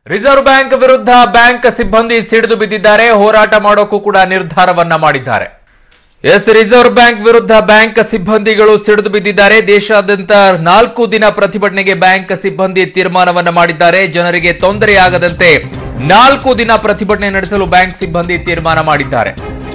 reserve bank ವಿರುದ್ಧ bank ಸಿಬ್ಬಂದಿ ಸಿಡಿದು ಬಿದ್ದಿದ್ದಾರೆ ಹೋರಾಟ ಮಾಡೋಕ್ಕೂ ಕೂಡ ನಿರ್ಧಾರವನ್ನ ಮಾಡಿದ್ದಾರೆ ಎಸ್ ರಿಸರ್ವ್ ಬ್ಯಾಂಕ್ ವಿರುದ್ಧ ಬ್ಯಾಂಕ್ ಸಿಬ್ಬಂದಿಗಳು ಸಿಡಿದು ಬಿದ್ದಿದ್ದಾರೆ ದೇಶಾದ್ಯಂತ ನಾಲ್ಕು ದಿನ ಪ್ರತಿಭಟನೆಗೆ ಬ್ಯಾಂಕ್ ಸಿಬ್ಬಂದಿ ತೀರ್ಮಾನವನ್ನ ಮಾಡಿದ್ದಾರೆ ಜನರಿಗೆ ತೊಂದರೆಯಾಗದಂತೆ ನಾಲ್ಕು ದಿನ ಪ್ರತಿಭಟನೆ ನಡೆಸಲು ಬ್ಯಾಂಕ್ ಸಿಬ್ಬಂದಿ ತೀರ್ಮಾನ ಮಾಡಿದ್ದಾರೆ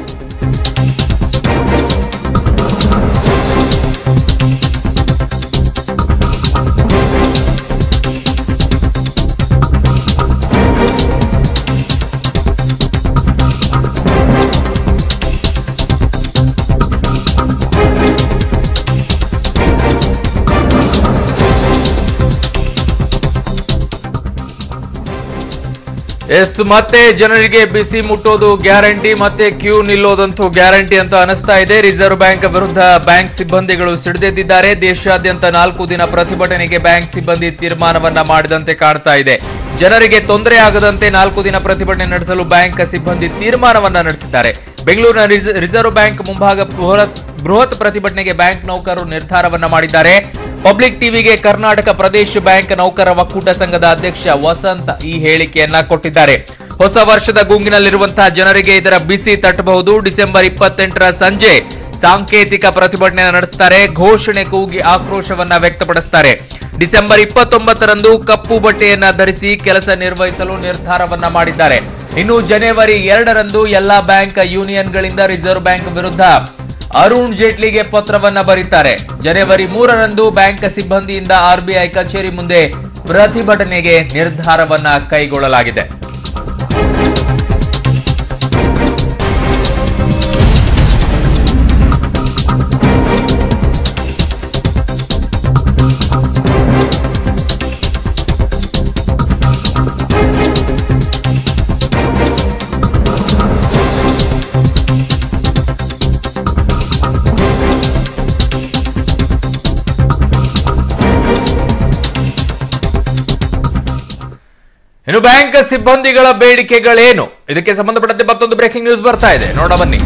ಎಸ್ ಮತ್ತೆ ಜನರಿಗೆ ಬಿಸಿ ಮುಟ್ಟೋದು ಗ್ಯಾರಂಟಿ ಮತ್ತೆ ಕ್ಯೂ ನಿಲ್ಲೋದಂತೂ ಗ್ಯಾರಂಟಿ ಅಂತ ಅನಿಸ್ತಾ ಇದೆ ರಿಸರ್ವ್ ಬ್ಯಾಂಕ್ ವಿರುದ್ಧ ಬ್ಯಾಂಕ್ ಸಿಬ್ಬಂದಿಗಳು ಸಿಡಿದೆದ್ದಿದ್ದಾರೆ ದೇಶಾದ್ಯಂತ ನಾಲ್ಕು ದಿನ ಪ್ರತಿಭಟನೆಗೆ ಬ್ಯಾಂಕ್ ಸಿಬ್ಬಂದಿ ತೀರ್ಮಾನವನ್ನ ಮಾಡಿದಂತೆ ಕಾಡ್ತಾ ಇದೆ ಜನರಿಗೆ ತೊಂದರೆ ಆಗದಂತೆ ನಾಲ್ಕು ದಿನ ಪ್ರತಿಭಟನೆ ನಡೆಸಲು ಬ್ಯಾಂಕ್ ಸಿಬ್ಬಂದಿ ತೀರ್ಮಾನವನ್ನ ನಡೆಸಿದ್ದಾರೆ ಬೆಂಗಳೂರಿನ ರಿಸ- ರಿಸರ್ವ್ ಬ್ಯಾಂಕ್ ಮುಂಭಾಗ ಬೃಹತ್ ಬೃಹತ್ ಪ್ರತಿಭಟನೆಗೆ ಬ್ಯಾಂಕ್ ನೌಕರರು ನಿರ್ಧಾರವನ್ನ ಮಾಡಿದ್ದಾರೆ ಪಬ್ಲಿಕ್ ಟಿವಿಗೆ ಕರ್ನಾಟಕ ಪ್ರದೇಶ ಬ್ಯಾಂಕ್ ನೌಕರ ಒಕ್ಕೂಟ ಸಂಘದ ಅಧ್ಯಕ್ಷ ವಸಂತ್ ಈ ಹೇಳಿಕೆಯನ್ನ ಕೊಟ್ಟಿದ್ದಾರೆ ಹೊಸ ವರ್ಷದ ಗುಂಗಿನಲ್ಲಿರುವಂತಹ ಜನರಿಗೆ ಇದರ ಬಿಸಿ ತಟ್ಟಬಹುದು ಡಿಸೆಂಬರ್ ಇಪ್ಪತ್ತೆಂಟರ ಸಂಜೆ ಸಾಂಕೇತಿಕ ಪ್ರತಿಭಟನೆ ನಡೆಸ್ತಾರೆ ಘೋಷಣೆ ಕೂಗಿ ಆಕ್ರೋಶವನ್ನ ವ್ಯಕ್ತಪಡಿಸ್ತಾರೆ ಡಿಸೆಂಬರ್ ಇಪ್ಪತ್ತೊಂಬತ್ತರಂದು ಕಪ್ಪು ಬಟ್ಟೆಯನ್ನ ಧರಿಸಿ ಕೆಲಸ ನಿರ್ವಹಿಸಲು ನಿರ್ಧಾರವನ್ನ ಮಾಡಿದ್ದಾರೆ ಇನ್ನು ಜನವರಿ ಎರಡರಂದು ಎಲ್ಲಾ ಬ್ಯಾಂಕ್ ಯೂನಿಯನ್ಗಳಿಂದ ರಿಸರ್ವ್ ಬ್ಯಾಂಕ್ ವಿರುದ್ಧ ಅರುಣ್ ಜೇಟ್ಲಿಗೆ ಪತ್ರವನ್ನ ಬರೀತಾರೆ ಜನವರಿ ಮೂರರಂದು ಬ್ಯಾಂಕ್ ಸಿಬ್ಬಂದಿಯಿಂದ ಆರ್ಬಿಐ ಕಚೇರಿ ಮುಂದೆ ಪ್ರತಿಭಟನೆಗೆ ನಿರ್ಧಾರವನ್ನ ಕೈಗೊಳ್ಳಲಾಗಿದೆ ಇನ್ನು ಬ್ಯಾಂಕ್ ಸಿಬ್ಬಂದಿಗಳ ಬೇಡಿಕೆಗಳೇನು ಇದಕ್ಕೆ ಸಂಬಂಧಪಟ್ಟಂತೆ ಮತ್ತೊಂದು ಬ್ರೇಕಿಂಗ್ ನ್ಯೂಸ್ ಬರ್ತಾ ಇದೆ ನೋಡ ಬನ್ನಿ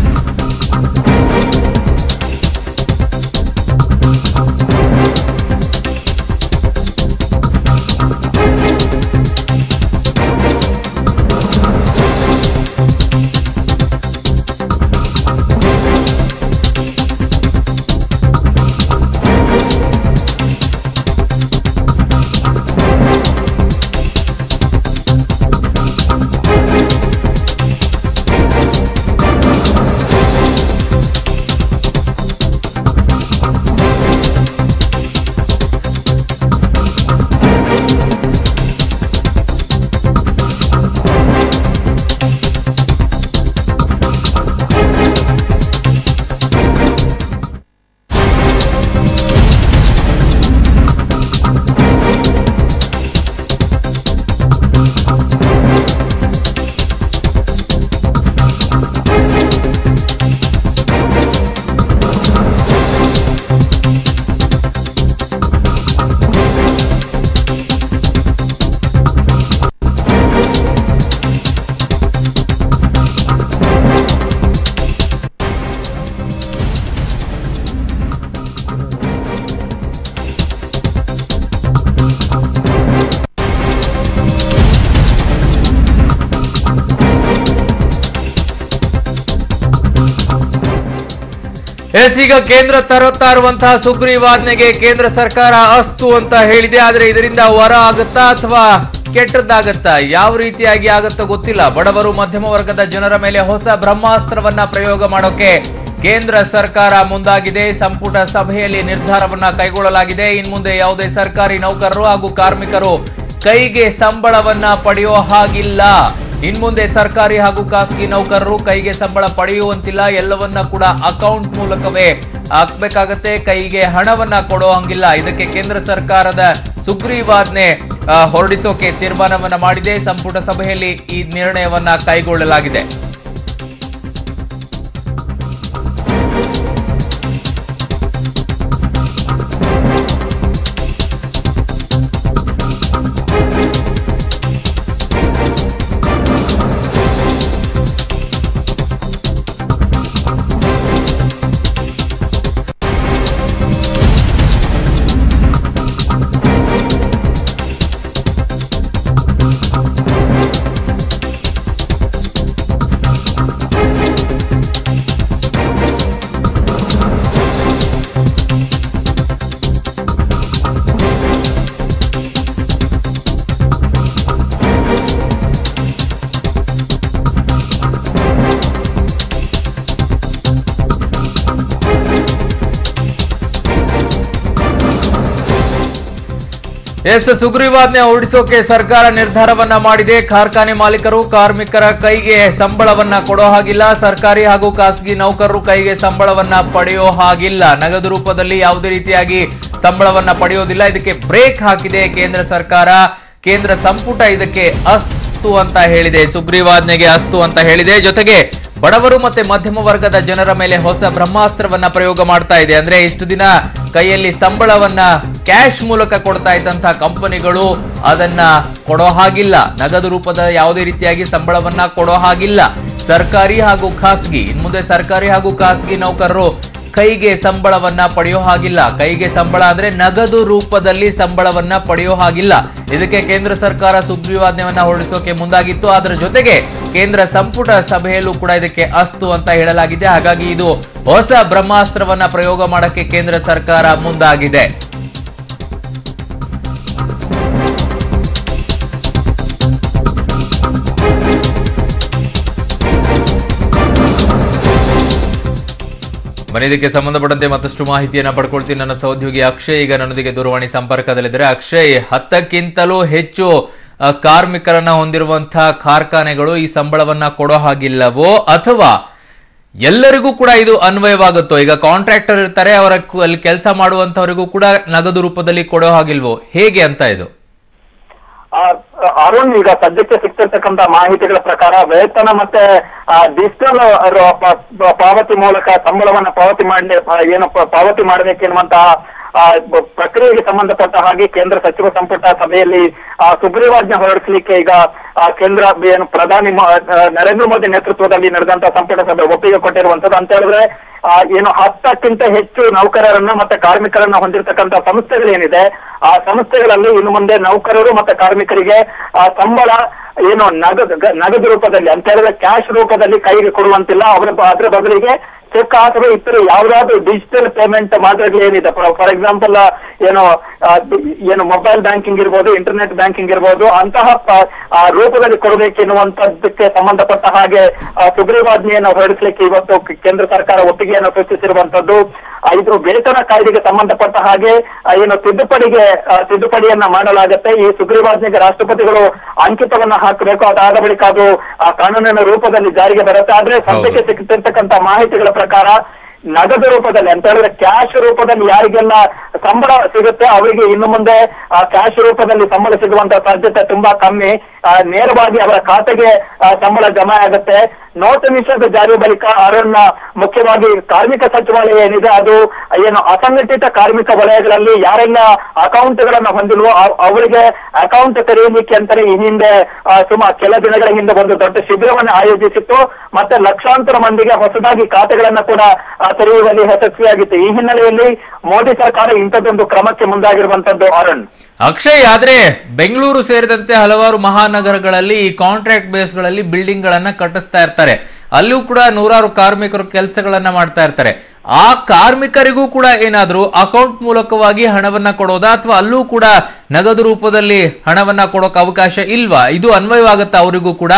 ಎಸ್ ಈಗ ಕೇಂದ್ರ ತರುತ್ತಾ ಇರುವಂತಹ ಸುಗ್ರೀವಾಜ್ಞೆಗೆ ಕೇಂದ್ರ ಸರ್ಕಾರ ಅಸ್ತು ಅಂತ ಹೇಳಿದೆ ಆದ್ರೆ ಇದರಿಂದ ಹೊರ ಆಗುತ್ತಾ ಅಥವಾ ಕೆಟ್ಟದ್ದಾಗತ್ತಾ ಯಾವ ರೀತಿಯಾಗಿ ಆಗುತ್ತೋ ಗೊತ್ತಿಲ್ಲ ಬಡವರು ಮಧ್ಯಮ ವರ್ಗದ ಜನರ ಮೇಲೆ ಹೊಸ ಬ್ರಹ್ಮಾಸ್ತ್ರವನ್ನ ಪ್ರಯೋಗ ಮಾಡೋಕೆ ಕೇಂದ್ರ ಸರ್ಕಾರ ಮುಂದಾಗಿದೆ ಸಂಪುಟ ಸಭೆಯಲ್ಲಿ ನಿರ್ಧಾರವನ್ನ ಕೈಗೊಳ್ಳಲಾಗಿದೆ ಇನ್ಮುಂದೆ ಯಾವುದೇ ಸರ್ಕಾರಿ ನೌಕರರು ಹಾಗೂ ಕಾರ್ಮಿಕರು ಕೈಗೆ ಸಂಬಳವನ್ನ ಪಡೆಯೋ ಹಾಗಿಲ್ಲ ಇನ್ಮುಂದೆ ಸರ್ಕಾರಿ ಹಾಗೂ ಖಾಸಗಿ ನೌಕರರು ಕೈಗೆ ಸಂಬಳ ಪಡೆಯುವಂತಿಲ್ಲ ಎಲ್ಲವನ್ನ ಕೂಡ ಅಕೌಂಟ್ ಮೂಲಕವೇ ಹಾಕ್ಬೇಕಾಗತ್ತೆ ಕೈಗೆ ಹಣವನ್ನ ಕೊಡೋ ಹಂಗಿಲ್ಲ ಇದಕ್ಕೆ ಕೇಂದ್ರ ಸರ್ಕಾರದ ಸುಗ್ರೀವಾಜ್ಞೆ ಆ, ಹೊರಡಿಸೋಕೆ ತೀರ್ಮಾನವನ್ನ ಮಾಡಿದೆ ಸಂಪುಟ ಸಭೆಯಲ್ಲಿ ಈ ನಿರ್ಣಯವನ್ನ ಕೈಗೊಳ್ಳಲಾಗಿದೆ ಎಸ್ ಸುಗ್ರೀವಾಜ್ಞೆ ಹೊರಡಿಸೋಕೆ ಸರ್ಕಾರ ನಿರ್ಧಾರವನ್ನ ಮಾಡಿದೆ ಕಾರ್ಖಾನೆ ಮಾಲೀಕರು ಕಾರ್ಮಿಕರ ಕೈಗೆ ಸಂಬಳವನ್ನ ಕೊಡೋ ಹಾಗಿಲ್ಲ ಸರ್ಕಾರಿ ಹಾಗೂ ಖಾಸಗಿ ನೌಕರರು ಕೈಗೆ ಸಂಬಳವನ್ನ ಪಡೆಯೋ ಹಾಗಿಲ್ಲ ನಗದು ರೂಪದಲ್ಲಿ ಯಾವುದೇ ರೀತಿಯಾಗಿ ಸಂಬಳವನ್ನ ಪಡೆಯೋದಿಲ್ಲ ಇದಕ್ಕೆ ಬ್ರೇಕ್ ಹಾಕಿದೆ ಕೇಂದ್ರ ಸರ್ಕಾರ ಕೇಂದ್ರ ಸಂಪುಟ ಇದಕ್ಕೆ ಅಸ್ತು ಅಂತ ಹೇಳಿದೆ ಸುಗ್ರೀವಾಜ್ಞೆಗೆ ಅಸ್ತು ಅಂತ ಹೇಳಿದೆ ಜೊತೆಗೆ ಬಡವರು ಮತ್ತೆ ಮಧ್ಯಮ ವರ್ಗದ ಜನರ ಮೇಲೆ ಹೊಸ ಬ್ರಹ್ಮಾಸ್ತ್ರವನ್ನ ಪ್ರಯೋಗ ಮಾಡ್ತಾ ಇದೆ ಅಂದ್ರೆ ಇಷ್ಟು ದಿನ ಕೈಯಲ್ಲಿ ಸಂಬಳವನ್ನ ಕ್ಯಾಶ್ ಮೂಲಕ ಕೊಡ್ತಾ ಇದ್ದಂತಹ ಕಂಪನಿಗಳು ಅದನ್ನ ಕೊಡೋ ಹಾಗಿಲ್ಲ ನಗದು ರೂಪದ ಯಾವುದೇ ರೀತಿಯಾಗಿ ಸಂಬಳವನ್ನ ಕೊಡೋ ಹಾಗಿಲ್ಲ ಸರ್ಕಾರಿ ಹಾಗೂ ಖಾಸಗಿ ಇನ್ಮುಂದೆ ಸರ್ಕಾರಿ ಹಾಗೂ ಖಾಸಗಿ ನೌಕರರು ಕೈಗೆ ಸಂಬಳವನ್ನ ಪಡೆಯೋ ಹಾಗಿಲ್ಲ ಕೈಗೆ ಸಂಬಳ ಅಂದ್ರೆ ನಗದು ರೂಪದಲ್ಲಿ ಸಂಬಳವನ್ನ ಪಡೆಯೋ ಹಾಗಿಲ್ಲ ಇದಕ್ಕೆ ಕೇಂದ್ರ ಸರ್ಕಾರ ಸುಗ್ರೀವಾಜ್ಞೆಯನ್ನ ಹೊರಡಿಸೋಕೆ ಮುಂದಾಗಿತ್ತು ಅದರ ಜೊತೆಗೆ ಕೇಂದ್ರ ಸಂಪುಟ ಸಭೆಯಲ್ಲೂ ಕೂಡ ಇದಕ್ಕೆ ಅಸ್ತು ಅಂತ ಹೇಳಲಾಗಿದೆ ಹಾಗಾಗಿ ಇದು ಹೊಸ ಬ್ರಹ್ಮಾಸ್ತ್ರವನ್ನ ಪ್ರಯೋಗ ಮಾಡಕ್ಕೆ ಕೇಂದ್ರ ಸರ್ಕಾರ ಮುಂದಾಗಿದೆ ಬನ್ನಿ ಇದಕ್ಕೆ ಸಂಬಂಧಪಟ್ಟಂತೆ ಮತ್ತಷ್ಟು ಮಾಹಿತಿಯನ್ನ ಪಡ್ಕೊಳ್ತೀನಿ ನನ್ನ ಸಹೋದ್ಯೋಗಿ ಅಕ್ಷಯ್ ಈಗ ನನ್ನೊಂದಿಗೆ ದೂರವಾಣಿ ಸಂಪರ್ಕದಲ್ಲಿದ್ದಾರೆ ಅಕ್ಷಯ್ ಹತ್ತಕ್ಕಿಂತಲೂ ಹೆಚ್ಚು ಆ, ಕಾರ್ಮಿಕರನ್ನ ಹೊಂದಿರುವಂತಹ ಕಾರ್ಖಾನೆಗಳು ಈ ಸಂಬಳವನ್ನ ಕೊಡೋ ಹಾಗಿಲ್ಲವೋ ಅಥವಾ ಎಲ್ಲರಿಗೂ ಕೂಡ ಇದು ಅನ್ವಯವಾಗುತ್ತೋ ಈಗ ಕಾಂಟ್ರಾಕ್ಟರ್ ಇರ್ತಾರೆ ಅವರ ಕು- ಅಲ್ಲಿ ಕೆಲಸ ಮಾಡುವಂತವರಿಗೂ ಕೂಡ ನಗದು ರೂಪದಲ್ಲಿ ಕೊಡೋ ಹಾಗಿಲ್ವೋ ಹೇಗೆ ಅಂತ ಇದು ಆ, ಅರುಣ್ ಈಗ ಸದ್ಯಕ್ಕೆ ಸಿಗ್ತಿರ್ತಕ್ಕಂತ ಮಾಹಿತಿಗಳ ಪ್ರಕಾರ ವೇತನ ಮತ್ತೆ ಡಿಜಿಟಲ್ ಪಾವತಿ ಮೂಲಕ ಸಂಬಳವನ್ನ ಪಾವತಿ ಮಾಡಿ ಏನು ಪ- ಪಾವತಿ ಮಾಡಬೇಕೆನ್ನುವಂತಹ ಆ, ಬ- ಪ್ರಕ್ರಿಯೆಗೆ ಸಂಬಂಧಪಟ್ಟ ಹಾಗೆ ಕೇಂದ್ರ ಸಚಿವ ಸಂಪುಟ ಸಭೆಯಲ್ಲಿ ಆ, ಸುಗ್ರೀವಾಜ್ಞೆ ಹೊರಡಿಸಲಿಕ್ಕೆ ಈಗ ಆ, ಕೇಂದ್ರ ಏನು ಪ್ರಧಾನಿ ಮೋ- ಆ, ನರೇಂದ್ರ ಮೋದಿ ನೇತೃತ್ವದಲ್ಲಿ ನಡೆದಂತ ಸಂಪುಟ ಸಭೆ ಒಪ್ಪಿಗೆ ಕೊಟ್ಟಿರುವಂತದ್ದು ಅಂತ ಹೇಳಿದ್ರೆ ಆ, ಏನು ಹತ್ತಕ್ಕಿಂತ ಹೆಚ್ಚು ನೌಕರರನ್ನ ಮತ್ತೆ ಕಾರ್ಮಿಕರನ್ನ ಹೊಂದಿರತಕ್ಕಂತ ಸಂಸ್ಥೆಗಳೇನಿದೆ ಆ ಸಂಸ್ಥೆಗಳಲ್ಲಿ ಇನ್ನು ಮುಂದೆ ನೌಕರರು ಮತ್ತೆ ಕಾರ್ಮಿಕರಿಗೆ ಆ ಸಂಬಳ ಏನು ನಗದು ಗ- ನಗದು ರೂಪದಲ್ಲಿ ಅಂತ ಹೇಳಿದ್ರೆ ಕ್ಯಾಶ್ ರೂಪದಲ್ಲಿ ಕೈಗೆ ಕೊಡುವಂತಿಲ್ಲ ಅವರ ಬ- ಅದರ ಬದಲಿಗೆ ಚೆಕ್ ಅಥವಾ ಇತರ ಯಾವ್ದಾದ್ರು ಡಿಜಿಟಲ್ ಪೇಮೆಂಟ್ ಮಾದರಿಗಳು ಏನಿದೆ ಫಾರ್ ಎಕ್ಸಾಂಪಲ್ ಏನು ಆ, ಏನು ಮೊಬೈಲ್ ಬ್ಯಾಂಕಿಂಗ್ ಇರ್ಬೋದು ಇಂಟರ್ನೆಟ್ ಬ್ಯಾಂಕಿಂಗ್ ಇರ್ಬೋದು ಅಂತಹ ಪ- ಆ ರೂಪದಲ್ಲಿ ಕೊಡಬೇಕೆನ್ನುವಂತದ್ದಕ್ಕೆ ಸಂಬಂಧಪಟ್ಟ ಹಾಗೆ ಆ, ಸುಗ್ರೀವಾಜ್ಞೆಯನ್ನು ಹೊರಡಿಸಲಿಕ್ಕೆ ಇವತ್ತು ಕ- ಕೇಂದ್ರ ಸರ್ಕಾರ ಒಪ್ಪಿಗೆಯನ್ನು ಸೂಚಿಸಿರುವಂತದ್ದು ಆ, ಇದು ವೇತನ ಕಾಯ್ದೆಗೆ ಸಂಬಂಧಪಟ್ಟ ಹಾಗೆ ಆ, ಏನು ತಿದ್ದುಪಡಿಗೆ ಆ, ತಿದ್ದುಪಡಿಯನ್ನ ಮಾಡಲಾಗುತ್ತೆ ಈ ಸುಗ್ರೀವಾಜ್ಞೆಗೆ ರಾಷ್ಟ್ರಪತಿಗಳು ಅಂಕಿತವನ್ನ ಹಾಕಬೇಕು ಅದಾದ ಬಳಿಕ ಅದು ಆ ಕಾನೂನಿನ ರೂಪದಲ್ಲಿ ಜಾರಿಗೆ ಬರುತ್ತೆ ಆದ್ರೆ ಸದ್ಯಕ್ಕೆ ಸಿಗ್ತಿರ್ತಕ್ಕಂತ ಮಾಹಿತಿಗಳ ಪ್ರಕಾರ ನಗದು ರೂಪದಲ್ಲಿ ಅಂತ ಹೇಳಿದ್ರೆ ಕ್ಯಾಶ್ ರೂಪದಲ್ಲಿ ಯಾರಿಗೆಲ್ಲ ಸಂಬಳ ಸಿಗುತ್ತೆ ಅವರಿಗೆ ಇನ್ನು ಮುಂದೆ ಆ ಕ್ಯಾಶ್ ರೂಪದಲ್ಲಿ ಸಂಬಳ ಸಿಗುವಂತ ಸಾಧ್ಯತೆ ತುಂಬಾ ಕಮ್ಮಿ ಆ, ನೇರವಾಗಿ ಅವರ ಖಾತೆಗೆ ಆ, ಸಂಬಳ ಜಮಾ ಆಗುತ್ತೆ ನೋಟು ನಿಷೇಧ ಜಾರಿ ಬಳಿಕ ಅವರನ್ನ ಮುಖ್ಯವಾಗಿ ಕಾರ್ಮಿಕ ಸಚಿವಾಲಯ ಏನಿದೆ ಅದು ಏನು ಅಸಂಘಟಿತ ಕಾರ್ಮಿಕ ವಲಯಗಳಲ್ಲಿ ಯಾರೆಲ್ಲ ಅಕೌಂಟ್ಗಳನ್ನ ಹೊಂದಿಲ್ವೋ ಅವ್- ಅವರಿಗೆ ಅಕೌಂಟ್ ತೆರೆಯಲಿಕ್ಕೆ ಅಂತಾನೆ ಈ ಹಿಂದೆ ಆ, ಸುಮಾರು ಕೆಲ ದಿನಗಳ ಹಿಂದೆ ಒಂದು ದೊಡ್ಡ ಶಿಬಿರವನ್ನು ಆಯೋಜಿಸಿತ್ತು ಮತ್ತೆ ಲಕ್ಷಾಂತರ ಮಂದಿಗೆ ಹೊಸದಾಗಿ ಖಾತೆಗಳನ್ನ ಕೂಡ ಆ, ತೆರೆಯುವಲ್ಲಿ ಯಶಸ್ವಿಯಾಗಿತ್ತು ಈ ಹಿನ್ನೆಲೆಯಲ್ಲಿ ಮೋದಿ ಸರ್ಕಾರ ಇಂಥದ್ದೊಂದು ಕ್ರಮಕ್ಕೆ ಮುಂದಾಗಿರುವಂತದ್ದು ಅರುಣ್ ಅಕ್ಷಯ್ ಆದ್ರೆ ಬೆಂಗಳೂರು ಸೇರಿದಂತೆ ಹಲವಾರು ಮಹಾನಗರಗಳಲ್ಲಿ ಈ ಕಾಂಟ್ರಾಕ್ಟ್ ಬೇಸ್ಗಳಲ್ಲಿ ಬಿಲ್ಡಿಂಗ್ ಗಳನ್ನ ಕಟ್ಟಿಸ್ತಾ ಇರ್ತಾರೆ ಅಲ್ಲೂ ಕೂಡ ನೂರಾರು ಕಾರ್ಮಿಕರು ಕೆಲಸಗಳನ್ನ ಮಾಡ್ತಾ ಇರ್ತಾರೆ ಆ ಕಾರ್ಮಿಕರಿಗೂ ಕೂಡ ಏನಾದ್ರೂ ಅಕೌಂಟ್ ಮೂಲಕವಾಗಿ ಹಣವನ್ನ ಕೊಡೋದಾ ಅಥವಾ ಅಲ್ಲೂ ಕೂಡ ನಗದು ರೂಪದಲ್ಲಿ ಹಣವನ್ನ ಕೊಡೋಕೆ ಅವಕಾಶ ಇಲ್ವಾ ಇದು ಅನ್ವಯವಾಗುತ್ತಾ ಅವರಿಗೂ ಕೂಡ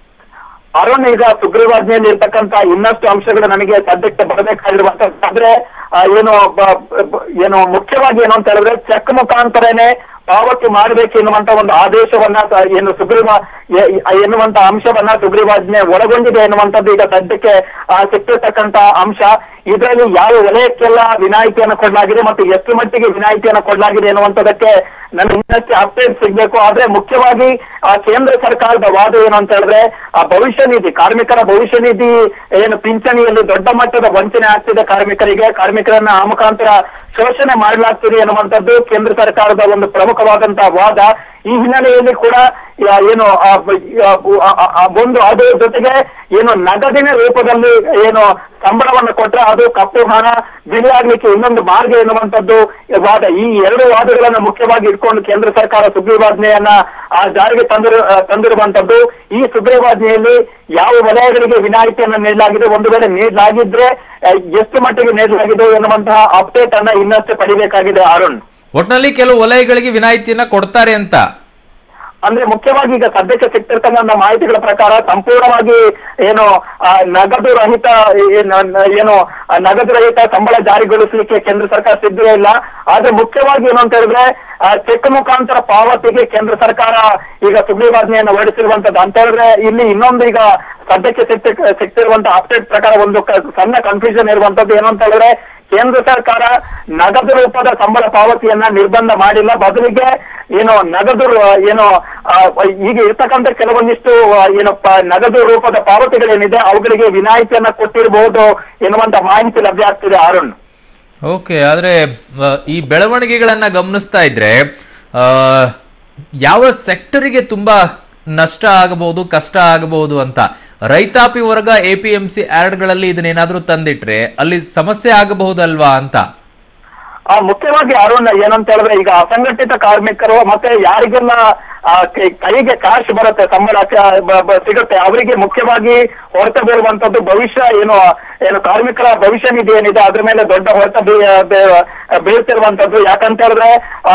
ಅರುಣ್ ಈಗ ಸುಗ್ರೀವಾಜ್ಞೆಯಲ್ಲಿ ಇರ್ತಕ್ಕಂತ ಇನ್ನಷ್ಟು ಅಂಶಗಳು ನನಗೆ ಸದ್ಯಕ್ಕೆ ಬರಬೇಕಾಗಿರುವಂತದ್ದು ಅಂದ್ರೆ ಆ, ಏನು ಬ- ಬ- ಏನು ಮುಖ್ಯವಾಗಿ ಏನು ಅಂತ ಹೇಳಿದ್ರೆ ಚೆಕ್ ಮುಖಾಂತರನೇ ಪಾವತಿ ಮಾಡಬೇಕು ಎನ್ನುವಂತ ಒಂದು ಆದೇಶವನ್ನ ಸ- ಏನು ಸುಗ್ರೀವ ಎ- ಎನ್ನುವಂತ ಅಂಶವನ್ನ ಸುಗ್ರೀವಾಜ್ಞೆ ಒಳಗೊಂಡಿದೆ ಎನ್ನುವಂಥದ್ದು ಈಗ ಸದ್ಯಕ್ಕೆ ಆ, ಸಿಕ್ತಿರ್ತಕ್ಕಂತ ಅಂಶ ಇದರಲ್ಲಿ ಯಾವ ವಲಯಕ್ಕೆಲ್ಲ ವಿನಾಯಿತಿಯನ್ನು ಕೊಡಲಾಗಿದೆ ಮತ್ತು ಎಷ್ಟು ಮಟ್ಟಿಗೆ ವಿನಾಯಿತಿಯನ್ನು ಕೊಡಲಾಗಿದೆ ಎನ್ನುವಂಥದ್ದಕ್ಕೆ ನನಗೆ ಇನ್ನಷ್ಟು ಅಪ್ಡೇಟ್ ಸಿಗ್ಬೇಕು ಆದ್ರೆ ಮುಖ್ಯವಾಗಿ ಆ ಕೇಂದ್ರ ಸರ್ಕಾರದ ವಾದ ಏನು ಅಂತ ಹೇಳಿದ್ರೆ ಆ ಭವಿಷ್ಯ ನಿಧಿ ಕಾರ್ಮಿಕರ ಭವಿಷ್ಯ ನಿಧಿ ಏನು ಪಿಂಚಣಿಯಲ್ಲಿ ದೊಡ್ಡ ಮಟ್ಟದ ವಂಚನೆ ಆಗ್ತಿದೆ ಕಾರ್ಮಿಕರಿಗೆ ಕಾರ್ಮಿಕರನ್ನ ಆ ಮುಖಾಂತರ ಶೋಷಣೆ ಮಾಡಲಾಗ್ತಿದೆ ಎನ್ನುವಂಥದ್ದು ಕೇಂದ್ರ ಸರ್ಕಾರದ ಒಂದು ಪ್ರಮುಖವಾದಂತಹ ವಾದ ಈ ಹಿನ್ನೆಲೆಯಲ್ಲಿ ಕೂಡ ಯಾ- ಏನು ಆ ಬ- ಆ- ಆ- ಆ ಒಂದು ಅದ್ರ ಜೊತೆಗೆ ಏನು ನಗದಿನ ರೂಪದಲ್ಲಿ ಏನು ಸಂಬಳವನ್ನು ಕೊಟ್ಟರೆ ಅದು ಕಪ್ಪು ಹಣ ಬಿಳಿ ಆಗ್ಲಿಕ್ಕೆ ಇನ್ನೊಂದು ಮಾರ್ಗ ಎನ್ನುವಂಥದ್ದು ವಾದ ಈ ಎರಡು ವಾದಗಳನ್ನು ಮುಖ್ಯವಾಗಿ ಇಟ್ಕೊಂಡು ಕೇಂದ್ರ ಸರ್ಕಾರ ಸುಗ್ರೀವಾಜ್ಞೆಯನ್ನ ಆ ಜಾರಿಗೆ ತಂದಿರು ಆ, ತಂದಿರುವಂತದ್ದು ಈ ಸುಗ್ರೀವಾಜ್ಞೆಯಲ್ಲಿ ಯಾವ ವಲಯಗಳಿಗೆ ವಿನಾಯಿತಿಯನ್ನು ನೀಡಲಾಗಿದೆ ಒಂದು ವೇಳೆ ನೀಡಲಾಗಿದ್ರೆ ಆ, ಎಷ್ಟು ಮಟ್ಟಿಗೆ ನೀಡಲಾಗಿದೆ ಎನ್ನುವಂತಹ ಅಪ್ಡೇಟ್ ಅನ್ನ ಇನ್ನಷ್ಟು ಪಡಿಬೇಕಾಗಿದೆ ಅರುಣ್ ಒಟ್ನಲ್ಲಿ ಕೆಲವು ವಲಯಗಳಿಗೆ ವಿನಾಯಿತಿಯನ್ನ ಕೊಡ್ತಾರೆ ಅಂತ ಅಂದ್ರೆ ಮುಖ್ಯವಾಗಿ ಈಗ ಸದ್ಯಕ್ಕೆ ಸಿಗ್ತಿರ್ತಕ್ಕಂಥ ಮಾಹಿತಿಗಳ ಪ್ರಕಾರ ಸಂಪೂರ್ಣವಾಗಿ ಏನು ಆ, ನಗದು ರಹಿತ ಏನು ಏನು ಆ, ನಗದು ರಹಿತ ಸಂಬಳ ಜಾರಿಗೊಳಿಸಲಿಕ್ಕೆ ಕೇಂದ್ರ ಸರ್ಕಾರ ಸಿದ್ಧವೇ ಇಲ್ಲ ಆದ್ರೆ ಮುಖ್ಯವಾಗಿ ಏನು ಅಂತ ಹೇಳಿದ್ರೆ ಆ, ಚೆಕ್ ಮುಖಾಂತರ ಪಾವತಿಗೆ ಕೇಂದ್ರ ಸರ್ಕಾರ ಈಗ ಸುಗ್ರೀವಾಜ್ಞೆಯನ್ನು ಹೊರಡಿಸಿರುವಂತದ್ದು ಅಂತ ಹೇಳಿದ್ರೆ ಇಲ್ಲಿ ಇನ್ನೊಂದು ಈಗ ಸದ್ಯಕ್ಕೆ ಸಿಗ್ತಿ ಸಿಗ್ತಿರುವಂತ ಅಪ್ಡೇಟ್ ಪ್ರಕಾರ ಒಂದು ಕ- ಸಣ್ಣ ಕನ್ಫ್ಯೂಷನ್ ಇರುವಂತದ್ದು ಏನು ಅಂತ ಹೇಳಿದ್ರೆ ಕೇಂದ್ರ ಸರ್ಕಾರ ನಗದು ರೂಪದ ಸಂಬಳ ಪಾವತಿಯನ್ನ ನಿರ್ಬಂಧ ಮಾಡಿಲ್ಲ ಬದಲಿಗೆ ಏನು ನಗದು ರ- ಏನು ಆ, ಈಗ ಇರ್ತಕ್ಕಂಥ ಕೆಲವೊಂದಿಷ್ಟು ಆ, ಏನು ಪ- ನಗದು ರೂಪದ ಪಾವತಿಗಳೇನಿದೆ ಅವುಗಳಿಗೆ ವಿನಾಯಿತಿಯನ್ನ ಕೊಟ್ಟಿರಬಹುದು ಎನ್ನುವಂತ ಮಾಹಿತಿ ಲಭ್ಯ ಆಗ್ತಿದೆ ಅರುಣ್ ಓಕೆ ಆದ್ರೆ ಆ, ಈ ಬೆಳವಣಿಗೆಗಳನ್ನ ಗಮನಿಸ್ತಾ ಇದ್ರೆ ಆ, ಯಾವ ಸೆಕ್ಟರಿಗೆ ತುಂಬಾ ನಷ್ಟ ಆಗಬಹುದು ಕಷ್ಟ ಆಗಬಹುದು ಅಂತ ರೈತಾಪಿ ವರ್ಗ ಎ ಪಿ ಎಂ ಸಿ ಗಳಲ್ಲಿ ಇದನ್ನೇನಾದ್ರೂ ತಂದಿಟ್ರೆ ಅಲ್ಲಿ ಸಮಸ್ಯೆ ಆಗಬಹುದಲ್ವಾ ಅಂತ ಆ ಮುಖ್ಯವಾಗಿ ಅರುಣ್ ಏನಂತ ಹೇಳಿದ್ರೆ ಈಗ ಅಸಂಘಟಿತ ಕಾರ್ಮಿಕರು ಮತ್ತೆ ಯಾರಿಗೆಲ್ಲ ಆ, ಕೈ- ಕೈಗೆ ಕ್ಯಾಶ್ ಬರುತ್ತೆ ಸಂಬಳ ಕ- ಬ- ಬ- ಸಿಗುತ್ತೆ ಅವರಿಗೆ ಮುಖ್ಯವಾಗಿ ಹೊರತ ಬೀಳುವಂತದ್ದು ಭವಿಷ್ಯ ಏನು ಏನು ಕಾರ್ಮಿಕರ ಭವಿಷ್ಯ ನಿಧಿ ಏನಿದೆ ಅದ್ರ ಮೇಲೆ ದೊಡ್ಡ ಹೊರತ ಬೀ- ಬೀ- ಬೀಳ್ತಿರುವಂತದ್ದು ಯಾಕಂತ ಹೇಳಿದ್ರೆ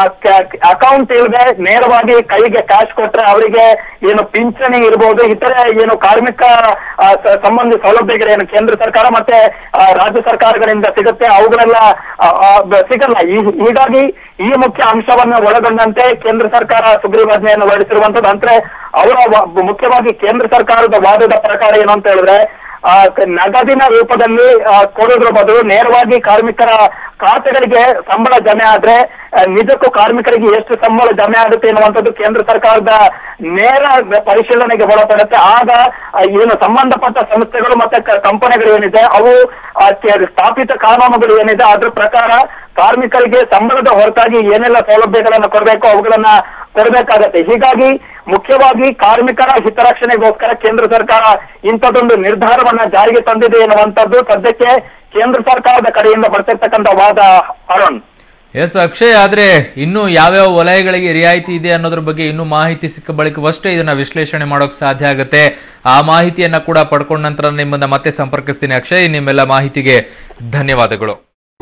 ಅಕೌಂಟ್ ಇಲ್ಲದೆ ನೇರವಾಗಿ ಕೈಗೆ ಕ್ಯಾಶ್ ಕೊಟ್ರೆ ಅವರಿಗೆ ಏನು ಪಿಂಚಣಿ ಇರ್ಬೋದು ಇತರೆ ಏನು ಕಾರ್ಮಿಕ ಆ, ಸ- ಸಂಬಂಧಿ ಸೌಲಭ್ಯಗಳೇನು ಕೇಂದ್ರ ಸರ್ಕಾರ ಮತ್ತೆ ಆ, ರಾಜ್ಯ ಸರ್ಕಾರಗಳಿಂದ ಸಿಗುತ್ತೆ ಅವುಗಳೆಲ್ಲ ಆ, ಆ, ಬ- ಸಿಗಲ್ಲ ಈ- ಹೀಗಾಗಿ ಈ ಮುಖ್ಯ ಅಂಶವನ್ನ ಒಳಗೊಂಡಂತೆ ಕೇಂದ್ರ ಸರ್ಕಾರ ಸುಗ್ರೀವಾಜ್ಞೆಯನ್ನು ಹೊರಡಿಸಿರುವಂತದ್ದು ಅಂದ್ರೆ ಅವರ ವ- ಮುಖ್ಯವಾಗಿ ಕೇಂದ್ರ ಸರ್ಕಾರದ ವಾದದ ಪ್ರಕಾರ ಏನು ಅಂತ ಹೇಳಿದ್ರೆ ಆ, ಕ- ನಗದಿನ ರೂಪದಲ್ಲಿ ಆ, ಕೊಡೋದ್ರ ಬದಲು ನೇರವಾಗಿ ಕಾರ್ಮಿಕರ ಖಾತೆಗಳಿಗೆ ಸಂಬಳ ಜಮೆ ಆದ್ರೆ ಆ, ನಿಜಕ್ಕೂ ಕಾರ್ಮಿಕರಿಗೆ ಎಷ್ಟು ಸಂಬಳ ಜಮೆ ಆಗುತ್ತೆ ಎನ್ನುವಂಥದ್ದು ಕೇಂದ್ರ ಸರ್ಕಾರದ ನೇರ ಪರಿಶೀಲನೆಗೆ ಒಳಪಡುತ್ತೆ ಆಗ ಆ, ಏನು ಸಂಬಂಧಪಟ್ಟ ಸಂಸ್ಥೆಗಳು ಮತ್ತೆ ಕ- ಕಂಪನಿಗಳು ಏನಿದೆ ಅವು ಆ, ಕೆ- ಸ್ಥಾಪಿತ ಕಾನೂನುಗಳು ಏನಿದೆ ಅದ್ರ ಪ್ರಕಾರ ಕಾರ್ಮಿಕರಿಗೆ ಸಂಬಳದ ಹೊರತಾಗಿ ಏನೆಲ್ಲ ಸೌಲಭ್ಯಗಳನ್ನ ಕೊಡಬೇಕು ಅವುಗಳನ್ನ ಕೊಡಬೇಕಾಗತ್ತೆ ಹೀಗಾಗಿ ಮುಖ್ಯವಾಗಿ ಕಾರ್ಮಿಕರ ಹಿತರಕ್ಷಣೆಗೋಸ್ಕರ ಕೇಂದ್ರ ಸರ್ಕಾರ ಇಂಥದ್ದೊಂದು ನಿರ್ಧಾರವನ್ನ ಜಾರಿಗೆ ತಂದಿದೆ ಎನ್ನುವಂಥದ್ದು ಸದ್ಯಕ್ಕೆ ಕೇಂದ್ರ ಸರ್ಕಾರದ ಕಡೆಯಿಂದ ಬರ್ತಿರ್ತಕ್ಕಂಥ ವಾದ ಅರುಣ್ ಎಸ್ ಅಕ್ಷಯ್ ಆದ್ರೆ ಇನ್ನು ಯಾವ್ಯಾವ ವಲಯಗಳಿಗೆ ರಿಯಾಯಿತಿ ಇದೆ ಅನ್ನೋದ್ರ ಬಗ್ಗೆ ಇನ್ನೂ ಮಾಹಿತಿ ಸಿಕ್ಕ ಬಳಿಕವಷ್ಟೇ ಇದನ್ನ ವಿಶ್ಲೇಷಣೆ ಮಾಡೋಕ್ ಸಾಧ್ಯ ಆಗುತ್ತೆ ಆ ಮಾಹಿತಿಯನ್ನ ಕೂಡ ಪಡ್ಕೊಂಡ ನಂತರ ನಿಮ್ಮನ್ನ ಮತ್ತೆ ಸಂಪರ್ಕಿಸ್ತೀನಿ ಅಕ್ಷಯ್ ನಿಮ್ಮೆಲ್ಲ ಮಾಹಿತಿಗೆ ಧನ್ಯವಾದಗಳು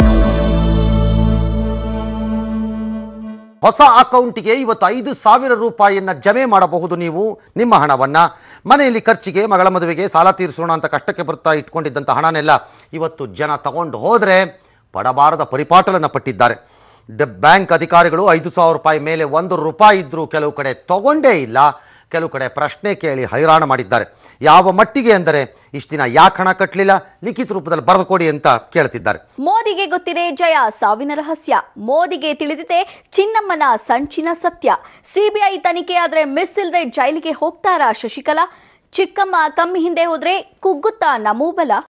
ಹೊಸ ಅಕೌಂಟಿಗೆ ಇವತ್ತು ಐದು ಸಾವಿರ ರೂಪಾಯಿಯನ್ನ ಜಮೆ ಮಾಡಬಹುದು ನೀವು ನಿಮ್ಮ ಹಣವನ್ನ ಮನೆಯಲ್ಲಿ ಖರ್ಚಿಗೆ ಮಗಳ ಮದುವೆಗೆ ಸಾಲ ತೀರಿಸೋಣ ಅಂತ ಕಷ್ಟಕ್ಕೆ ಬರ್ತಾ ಇಟ್ಕೊಂಡಿದ್ದಂಥ ಹಣನೆಲ್ಲ ಇವತ್ತು ಜನ ತಗೊಂಡು ಹೋದರೆ ಪಡಬಾರದ ಪರಿಪಾಟಲನ್ನು ಪಟ್ಟಿದ್ದಾರೆ ಡ ಬ್ಯಾಂಕ್ ಅಧಿಕಾರಿಗಳು ಐದು ಸಾವಿರ ರೂಪಾಯಿ ಮೇಲೆ ಒಂದು ರೂಪಾಯಿ ಇದ್ದರೂ ಕೆಲವು ಕಡೆ ತಗೊಂಡೇ ಇಲ್ಲ ಕೆಲವು ಕಡೆ ಪ್ರಶ್ನೆ ಕೇಳಿ ಹೈರಾಣ ಮಾಡಿದ್ದಾರೆ ಯಾವ ಮಟ್ಟಿಗೆ ಅಂದರೆ ಇಷ್ಟು ದಿನ ಯಾಕೆ ಹಣ ಕಟ್ಟಲಿಲ್ಲ ಲಿಖಿತ ರೂಪದಲ್ಲಿ ಬರೆದು ಕೊಡಿ ಅಂತ ಕೇಳ್ತಿದ್ದಾರೆ ಮೋದಿಗೆ ಗೊತ್ತಿದೆ ಜಯ ಸಾವಿನ ರಹಸ್ಯ ಮೋದಿಗೆ ತಿಳಿದಿದೆ ಚಿನ್ನಮ್ಮನ ಸಂಚಿನ ಸತ್ಯ ಸಿಬಿಐ ತನಿಖೆ ಆದ್ರೆ ಮಿಸ್ ಇಲ್ದೆ ಜೈಲಿಗೆ ಹೋಗ್ತಾರಾ ಶಶಿಕಲಾ ಚಿಕ್ಕಮ್ಮ ಕಮ್ಮಿ ಹಿಂದೆ ಹೋದ್ರೆ ಕುಗ್ಗುತ್ತಾ ನಮೂಬಲ